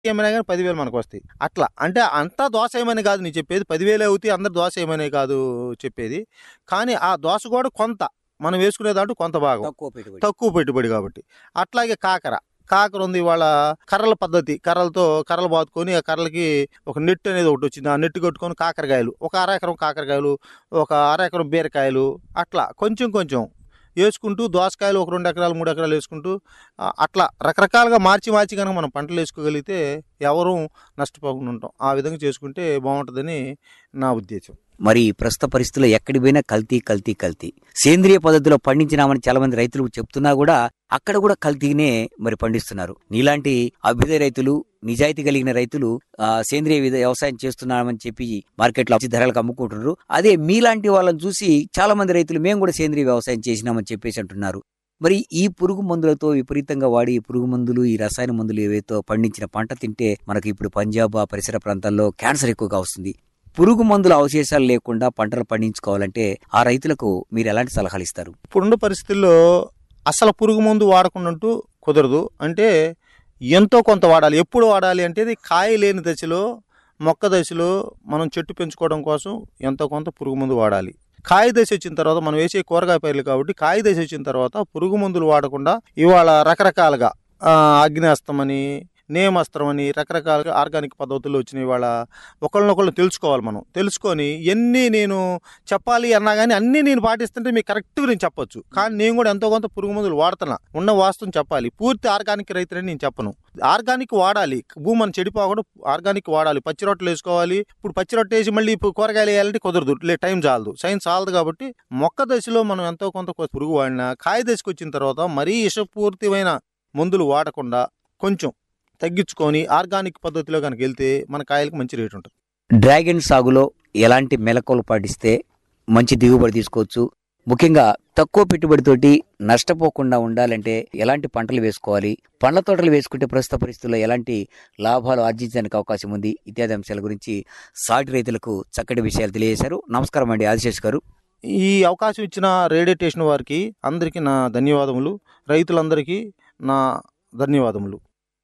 ఏమైనా కానీ పదివేలు మనకు వస్తాయి అట్లా అంటే అంతా దోశ ఏమని కాదు నేను చెప్పేది పదివేలు అవుతాయి అందరు దోశ ఏమని కాదు చెప్పేది కానీ ఆ దోశ కూడా కొంత మనం వేసుకునే దాంట్లో కొంత భాగం తక్కువ పెట్టుబడి తక్కువ పెట్టుబడి కాబట్టి అట్లాగే కాకర కాకర ఉంది ఇవాళ కర్రల పద్ధతి కర్రలతో కర్రలు బాదుకొని ఆ కర్రలకి ఒక నెట్ అనేది ఒకటి వచ్చింది ఆ నెట్ కట్టుకొని కాకరకాయలు ఒక అర ఎకరం కాకరకాయలు ఒక అర ఎకరం బీరకాయలు అట్లా కొంచెం కొంచెం వేసుకుంటూ దోసకాయలు ఒక రెండు ఎకరాలు మూడు ఎకరాలు వేసుకుంటూ ఆ, అట్లా రకరకాలుగా మార్చి మార్చి కనుక మనం పంటలు వేసుకోగలిగితే ఎవరూ నష్టపోకుండా ఉంటాం ఆ విధంగా చేసుకుంటే బాగుంటుందని నా ఉద్దేశం మరి ప్రస్తుత పరిస్థితుల్లో ఎక్కడి పోయినా కల్తీ కల్తీ కల్తీ సేంద్రియ పద్ధతిలో పండించినామని చాలా మంది రైతులు చెప్తున్నా కూడా అక్కడ కూడా కల్తీనే మరి పండిస్తున్నారు నీలాంటి అభ్యుదయ రైతులు నిజాయితీ కలిగిన రైతులు ఆ, సేంద్రియ విధ- వ్యవసాయం చేస్తున్నామని చెప్పి మార్కెట్లో మంచి ధరలకు అమ్ముకుంటున్నారు అదే మీలాంటి వాళ్ళని చూసి చాలా మంది రైతులు మేము కూడా సేంద్రియ వ్యవసాయం చేసినామని చెప్పేసి అంటున్నారు మరి ఈ పురుగు మందులతో విపరీతంగా వాడి ఈ పురుగు మందులు ఈ రసాయన మందులు ఏవైతే పండించిన పంట తింటే మనకి ఇప్పుడు పంజాబ్ ఆ పరిసర ప్రాంతాల్లో క్యాన్సర్ ఎక్కువగా వస్తుంది పురుగు మందుల అవశేషాలు లేకుండా పంటలు పండించుకోవాలంటే ఆ రైతులకు మీరు ఎలాంటి సలహాలు ఇస్తారు ఇప్పుడున్న పరిస్థితుల్లో అసలు పురుగు మందు వాడకుండా కుదరదు అంటే ఎంతో కొంత వాడాలి ఎప్పుడు వాడాలి అంటే ఇది కాయ లేని దశలో మొక్క దశలో మనం చెట్టు పెంచుకోవడం కోసం ఎంతో కొంత పురుగు మందు వాడాలి కాయ దశ వచ్చిన తర్వాత మనం వేసే కూరగాయ పైర్లు కాబట్టి కాయ దశ వచ్చిన తర్వాత పురుగు మందులు వాడకుండా ఇవాళ రకరకాలుగా ఆ, అగ్నేస్తం అని నేమస్త్రం అని రకరకాలుగా ఆర్గానిక్ పద్ధతుల్లో వచ్చినాయి ఇవాళ ఒకళ్ళనొకళ్ళు తెలుసుకోవాలి మనం తెలుసుకొని ఎన్ని నేను చెప్పాలి అన్నా కానీ అన్నీ నేను పాటిస్తుంటే మీకు కరెక్ట్గా నేను చెప్పొచ్చు కానీ నేను కూడా ఎంతో కొంత పురుగు మందులు వాడుతున్నా ఉన్న వాస్తవం చెప్పాలి పూర్తి ఆర్గానిక్ రైతులని నేను చెప్పను ఆర్గానిక్ వాడాలి భూమని చెడిపోకుండా ఆర్గానిక్ వాడాలి పచ్చి రొట్టెలు వేసుకోవాలి ఇప్పుడు పచ్చి రొట్టె వేసి మళ్ళీ ఇప్పుడు కూరగాయలు వేయాలంటే కుదరదు లే టైం చాలదు సైన్స్ చాలదు కాబట్టి మొక్క దశలో మనం ఎంతో కొంత పురుగు వాడినా కాయ దశకు వచ్చిన తర్వాత మరీ ఇషపూర్తిమైన మందులు వాడకుండా కొంచెం తగ్గించుకొని ఆర్గానిక్ పద్ధతిలో కనుక వెళ్తే మన కాయలకు మంచి రేటు ఉంటుంది డ్రాగన్ సాగులో ఎలాంటి మెలకువలు పాటిస్తే మంచి దిగుబడి తీసుకోవచ్చు ముఖ్యంగా తక్కువ పెట్టుబడితోటి నష్టపోకుండా ఉండాలంటే ఎలాంటి పంటలు వేసుకోవాలి పండ్ల తోటలు వేసుకుంటే ప్రస్తుత పరిస్థితుల్లో ఎలాంటి లాభాలు ఆర్జించడానికి అవకాశం ఉంది ఇత్యాది అంశాల గురించి సాటి రైతులకు చక్కటి విషయాలు తెలియజేశారు నమస్కారం అండి ఆదిశేష్ గారు ఈ అవకాశం ఇచ్చిన రేడియో స్టేషన్ వారికి అందరికీ నా ధన్యవాదములు రైతులందరికీ నా ధన్యవాదములు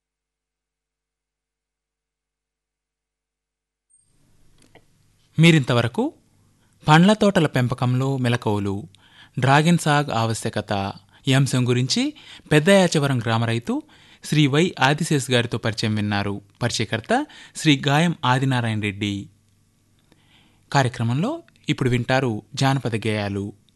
మీరింతవరకు పండ్ల తోటల పెంపకంలో మెలకువలు డ్రాగన్ సాగ్ ఆవశ్యకత ఈ అంశం గురించి పెద్దయాచవరం గ్రామ రైతు శ్రీ వై ఆదిశేష్ గారితో పరిచయం విన్నారు పరిచయకర్త శ్రీ గాయం ఆదినారాయణ రెడ్డి కార్యక్రమంలో ఇప్పుడు వింటారు జానపద గేయాలు